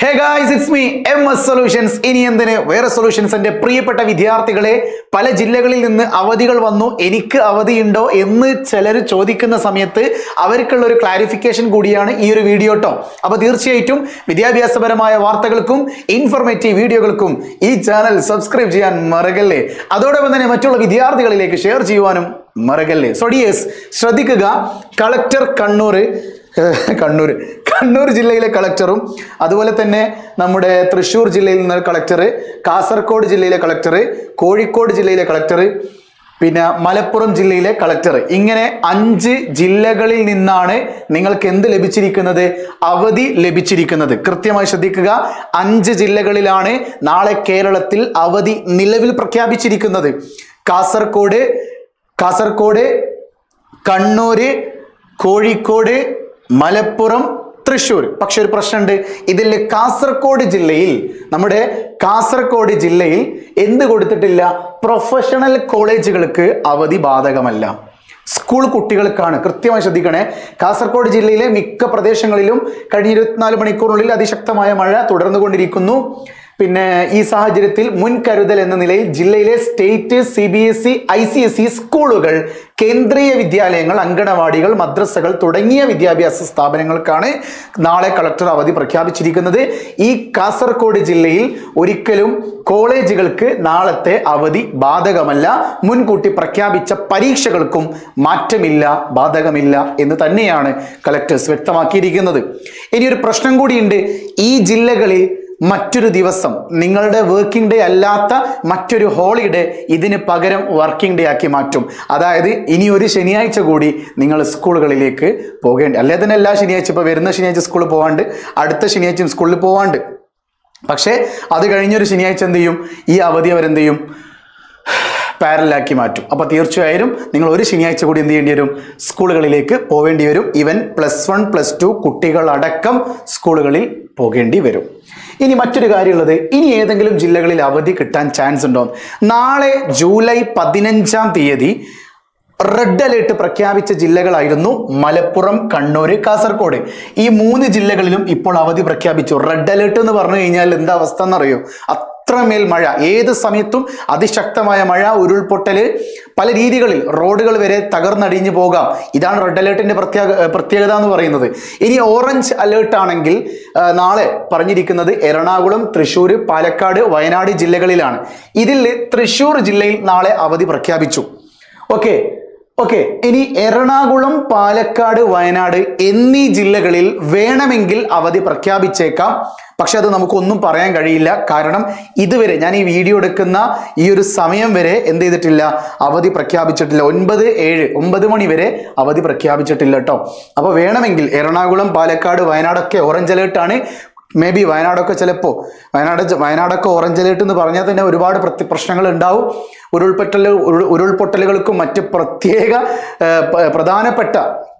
hey guys it's me M S solutions ഇനി എന്തിന് വേറെ സൊല്യൂഷൻസ് എൻ്റെ പ്രിയപ്പെട്ട വിദ്യാർത്ഥികളെ പല ജില്ലകളിൽ നിന്ന് അവധികൾ വന്നു എനിക്ക് അവധിയുണ്ടോ എന്ന് ചിലർ ചോദിക്കുന്ന സമയത്ത് അവർക്കുള്ള ഒരു ക്ലാരിഫിക്കേഷൻ കൂടിയാണ് ഈ ഒരു വീഡിയോ കേട്ടോ അപ്പോൾ തീർച്ചയായിട്ടും വിദ്യാഭ്യാസപരമായ വാർത്തകൾക്കും ഇൻഫോർമേറ്റീവ് വീഡിയോകൾക്കും ഈ ചാനൽ സബ്സ്ക്രൈബ് ചെയ്യാൻ മറക്കല്ലേ അതോടൊപ്പം തന്നെ മറ്റുള്ള വിദ്യാർത്ഥികളിലേക്ക് ഷെയർ ചെയ്യുവാനും മറക്കല്ലേ സോ ഡിയേഴ്സ് ശ്രദ്ധിക്കുക കളക്ടർ കണ്ണൂർ കണ്ണൂർ കണ്ണൂർ ജില്ലയിലെ കളക്ടറും അതുപോലെ തന്നെ നമ്മുടെ തൃശ്ശൂർ ജില്ലയിൽ നിന്ന് കളക്ടർ കാസർഗോഡ് ജില്ലയിലെ കളക്ടർ കോഴിക്കോട് ജില്ലയിലെ കളക്ടർ പിന്നെ മലപ്പുറം ജില്ലയിലെ കളക്ടർ ഇങ്ങനെ അഞ്ച് ജില്ലകളിൽ നിന്നാണ് നിങ്ങൾക്ക് എന്ത് ലഭിച്ചിരിക്കുന്നത് അവധി ലഭിച്ചിരിക്കുന്നത് കൃത്യമായി ശ്രദ്ധിക്കുക അഞ്ച് ജില്ലകളിലാണ് നാളെ കേരളത്തിൽ അവധി നിലവിൽ പ്രഖ്യാപിച്ചിരിക്കുന്നത് കാസർഗോഡ് കാസർഗോഡ് കണ്ണൂര് കോഴിക്കോട് മലപ്പുറം തൃശ്ശൂർ പക്ഷെ ഒരു പ്രശ്നമുണ്ട് ഇതിൽ കാസർഗോഡ് ജില്ലയിൽ നമ്മുടെ കാസർഗോഡ് ജില്ലയിൽ എന്ത് കൊടുത്തിട്ടില്ല പ്രൊഫഷണൽ കോളേജുകൾക്ക് അവധി ബാധകമല്ല സ്കൂൾ കുട്ടികൾക്കാണ് കൃത്യമായി ശ്രദ്ധിക്കണേ കാസർഗോഡ് ജില്ലയിലെ മിക്ക പ്രദേശങ്ങളിലും കഴിഞ്ഞ ഇരുപത്തിനാല് മണിക്കൂറിനുള്ളിൽ അതിശക്തമായ മഴ തുടർന്നുകൊണ്ടിരിക്കുന്നു പിന്നെ ഈ സാഹചര്യത്തിൽ മുൻകരുതൽ എന്ന നിലയിൽ ജില്ലയിലെ state C B S E I C S E സ്കൂളുകൾ കേന്ദ്രീയ വിദ്യാലയങ്ങൾ അങ്കണവാടികൾ മദ്രസകൾ തുടങ്ങിയ വിദ്യാഭ്യാസ സ്ഥാപനങ്ങൾക്കാണ് നാളെ കളക്ടർ അവധി പ്രഖ്യാപിച്ചിരിക്കുന്നത് ഈ കാസർഗോഡ് ജില്ലയിൽ ഒരിക്കലും കോളേജുകൾക്ക് നാളത്തെ അവധി ബാധകമല്ല മുൻകൂട്ടി പ്രഖ്യാപിച്ച പരീക്ഷകൾക്കും മാറ്റമില്ല ബാധകമില്ല എന്ന് തന്നെയാണ് കളക്ടേഴ്സ് വ്യക്തമാക്കിയിരിക്കുന്നത് ഇനിയൊരു പ്രശ്നം കൂടിയുണ്ട് ഈ ജില്ലകളിൽ മറ്റൊരു ദിവസം നിങ്ങളുടെ വർക്കിംഗ് ഡേ അല്ലാത്ത മറ്റൊരു ഹോളിഡേ ഇതിന് പകരം വർക്കിംഗ് ഡേ ആക്കി മാറ്റും അതായത് ഇനി ഒരു ശനിയാഴ്ച കൂടി നിങ്ങൾ സ്കൂളുകളിലേക്ക് പോകേണ്ടി അല്ലേ തന്നെ എല്ലാ ശനിയാഴ്ച ഇപ്പോൾ വരുന്ന ശനിയാഴ്ച സ്കൂളിൽ പോവാണ്ട് അടുത്ത ശനിയാഴ്ചയും സ്കൂളിൽ പോവാണ്ട് പക്ഷേ അത് കഴിഞ്ഞൊരു ശനിയാഴ്ച എന്ത് ചെയ്യും ഈ അവധി അവരെന്ത് ചെയ്യും പാരലാക്കി മാറ്റും അപ്പോൾ തീർച്ചയായും നിങ്ങൾ ഒരു ശനിയാഴ്ച കൂടി എന്ത് ചെയ്യേണ്ടി വരും സ്കൂളുകളിലേക്ക് പോവേണ്ടി വരും ഇവൻ പ്ലസ് വൺ പ്ലസ് ടു കുട്ടികളടക്കം സ്കൂളുകളിൽ പോകേണ്ടി വരും ഇനി മറ്റൊരു കാര്യമുള്ളത് ഇനി ഏതെങ്കിലും ജില്ലകളിൽ അവധി കിട്ടാൻ ചാൻസ് ഉണ്ടോ നാളെ ജൂലൈ പതിനഞ്ചാം തീയതി റെഡ് അലേർട്ട് പ്രഖ്യാപിച്ച ജില്ലകളായിരുന്നു മലപ്പുറം കണ്ണൂർ കാസർഗോഡ് ഈ മൂന്ന് ജില്ലകളിലും ഇപ്പോൾ അവധി പ്രഖ്യാപിച്ചു റെഡ് അലേർട്ട് എന്ന് പറഞ്ഞു കഴിഞ്ഞാൽ എന്താ അവസ്ഥ എന്നറിയോ അത്രമേൽ മഴ ഏത് സമയത്തും അതിശക്തമായ മഴ ഉരുൾപൊട്ടൽ പല രീതികളിൽ റോഡുകൾ വരെ തകർന്നടിഞ്ഞു പോകാം ഇതാണ് റെഡ് അലേർട്ടിന്റെ പ്രത്യേക പ്രത്യേകത എന്ന് പറയുന്നത് ഇനി ഓറഞ്ച് അലേർട്ട് ആണെങ്കിൽ ആ, നാളെ പറഞ്ഞിരിക്കുന്നത് എറണാകുളം തൃശ്ശൂർ പാലക്കാട് വയനാട് ജില്ലകളിലാണ് ഇതിൽ തൃശ്ശൂർ ജില്ലയിൽ നാളെ അവധി പ്രഖ്യാപിച്ചു ഓക്കെ ഓക്കെ ഇനി എറണാകുളം പാലക്കാട് വയനാട് എന്നീ ജില്ലകളിൽ വേണമെങ്കിൽ അവധി പ്രഖ്യാപിച്ചേക്കാം പക്ഷെ അത് നമുക്കൊന്നും പറയാൻ കഴിയില്ല കാരണം ഇതുവരെ ഞാൻ ഈ വീഡിയോ എടുക്കുന്ന ഈ ഒരു സമയം വരെ എന്ത് ചെയ്തിട്ടില്ല അവധി പ്രഖ്യാപിച്ചിട്ടില്ല ഒൻപത് ഏഴ് ഒമ്പത് മണി വരെ അവധി പ്രഖ്യാപിച്ചിട്ടില്ല കേട്ടോ അപ്പോൾ വേണമെങ്കിൽ എറണാകുളം പാലക്കാട് വയനാടൊക്കെ ഓറഞ്ച് അലേർട്ടാണ് മേ ബി വയനാടൊക്കെ ചിലപ്പോൾ വയനാട് ജ- വയനാടൊക്കെ ഓറഞ്ച് അലേർട്ട് എന്ന് പറഞ്ഞാൽ തന്നെ ഒരുപാട് പ്രത്യ പ്രശ്നങ്ങൾ ഉണ്ടാവും ഉരുൾപൊട്ടൽ ഉരുൾ- ഉരുൾപൊട്ടലുകൾക്കും മറ്റ് പ്രത്യേക ആ, പ- പ്രധാനപ്പെട്ട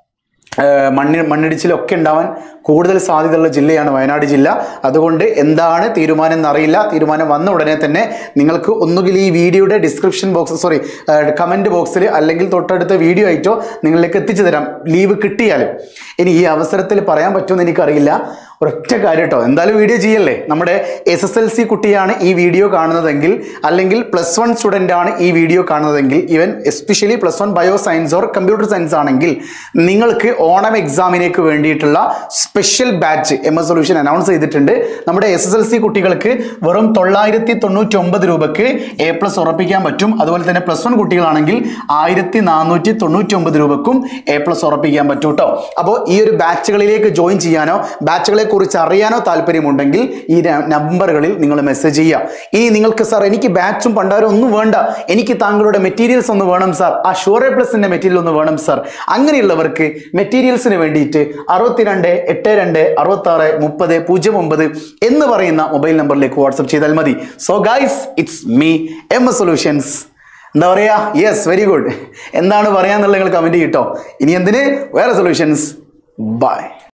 ആ, മണ്ണി മണ്ണിടിച്ചിലൊക്കെ ഉണ്ടാവാൻ കൂടുതൽ സാധ്യതയുള്ള ജില്ലയാണ് വയനാട് ജില്ല അതുകൊണ്ട് എന്താണ് തീരുമാനം എന്നറിയില്ല തീരുമാനം വന്ന ഉടനെ തന്നെ നിങ്ങൾക്ക് ഒന്നുകിൽ ഈ വീഡിയോയുടെ ഡിസ്ക്രിപ്ഷൻ ബോക്സ് സോറി കമൻറ്റ് ബോക്സിൽ അല്ലെങ്കിൽ തൊട്ടടുത്ത വീഡിയോ ആയിട്ടോ നിങ്ങളിലേക്ക് എത്തിച്ചു തരാം ലീവ് കിട്ടിയാലും ഇനി ഈ അവസരത്തിൽ പറയാൻ പറ്റുമെന്ന് എനിക്കറിയില്ല ഒരൊറ്റ കാര്യം കേട്ടോ എന്തായാലും വീഡിയോ ചെയ്യല്ലേ നമ്മുടെ എസ് എസ് എൽ സി കുട്ടിയാണ് ഈ വീഡിയോ കാണുന്നതെങ്കിൽ അല്ലെങ്കിൽ പ്ലസ് വൺ സ്റ്റുഡൻ്റ് ആണ് ഈ വീഡിയോ കാണുന്നതെങ്കിൽ even especially plus one bio science or computer science ആണെങ്കിൽ നിങ്ങൾക്ക് ഓണം എക്സാമിനേക്ക് വേണ്ടിയിട്ടുള്ള special batch M S solution announce ചെയ്തിട്ടുണ്ട് നമ്മുടെ എസ് എസ് എൽ സി കുട്ടികൾക്ക് വെറും തൊള്ളായിരത്തി തൊണ്ണൂറ്റി ഒമ്പത് രൂപയ്ക്ക് എ പ്ലസ് ഉറപ്പിക്കാൻ പറ്റും അതുപോലെ തന്നെ പ്ലസ് വൺ കുട്ടികളാണെങ്കിൽ ആയിരത്തി നാനൂറ്റി തൊണ്ണൂറ്റി ഒമ്പത് രൂപക്കും എ പ്ലസ് ഉറപ്പിക്കാൻ പറ്റും കേട്ടോ അപ്പോൾ ഈ ഒരു ബാച്ചുകളിലേക്ക് ജോയിൻ ചെയ്യാനോ ബാച്ചുകളെ കുറിച്ച് അറിയാനോ താല്പര്യമുണ്ടെങ്കിൽ ഈ ന- നമ്പറുകളിൽ നിങ്ങൾ മെസ്സേജ് ചെയ്യുക ഇനി നിങ്ങൾക്ക് സാർ എനിക്ക് ബാച്ചും പണ്ടാരും ഒന്നും വേണ്ട എനിക്ക് താങ്കളുടെ മെറ്റീരിയൽസ് ഒന്ന് വേണം സാർ ആ ഷുവർ പ്ലസിന്റെ മെറ്റീരിയൽ ഒന്ന് വേണം സാർ അങ്ങനെയുള്ളവർക്ക് മെറ്റീരിയൽസിന് വേണ്ടിയിട്ട് അറുപത്തിരണ്ട് എട്ട് രണ്ട് അറുപത്തി ആറ് മുപ്പത് പൂജ്യം ഒമ്പത് എന്ന് പറയുന്ന മൊബൈൽ നമ്പറിലേക്ക് വാട്സപ്പ് ചെയ്താൽ മതി so guys it's me M S solutions എന്താ പറയാ യെസ് വെരി ഗുഡ് എന്താണ് പറയാന്നുള്ളത് നിങ്ങൾ കമന്റ് ചെയ്യട്ടോ ഇനി എന്തിന് വേറെ സൊല്യൂഷൻസ് ബൈ